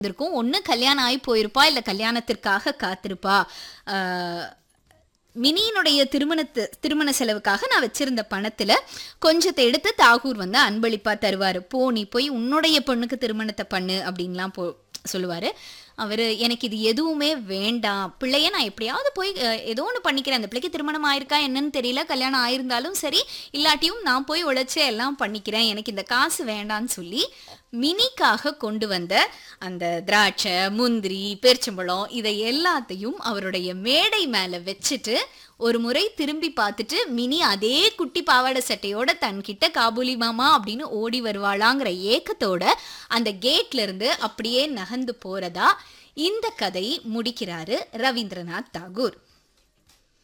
இருக்கும் ஒன்று கல்யாணம் ஆகி போயிருப்பா இல்லை கல்யாணத்திற்காக காத்திருப்பா ஆஹ், மினியினுடைய திருமணத்து திருமண செலவுக்காக நான் வச்சிருந்த பணத்துல கொஞ்சத்தை எடுத்து தாகூர் வந்து அன்பளிப்பா தருவாரு போ நீ போய் உன்னுடைய பொண்ணுக்கு திருமணத்தை பண்ணு அப்படின்லாம் போ சொல்லுவாரு அவர் எனக்கு இது எதுவுமே வேண்டாம் பிள்ளைய நான் எப்படியாவது போய் அஹ், ஏதோ ஒன்று பண்ணிக்கிறேன் அந்த பிள்ளைக்கு திருமணம் ஆயிருக்கா என்னன்னு தெரியல கல்யாணம் ஆயிருந்தாலும் சரி இல்லாட்டியும் நான் போய் உழைச்சி எல்லாம் பண்ணிக்கிறேன் எனக்கு இந்த காசு வேண்டான்னு சொல்லி மினிக்காக கொண்டு வந்த அந்த திராட்சை முந்திரி பேரிச்சம்பழம் இதை எல்லாத்தையும் அவருடைய மேடை மேலே வச்சுட்டு ஒரு முறை திரும்பி பார்த்துட்டு மினி அதே குட்டி பாவாடை சட்டையோட தன்கிட்ட காபூலி மாமா அப்படின்னு ஓடி வருவாளாங்கிற ஏக்கத்தோட அந்த கேட்ல இருந்து அப்படியே நகர்ந்து போறதா இந்த கதை முடிக்கிறாரு ரவீந்திரநாத் தாகூர்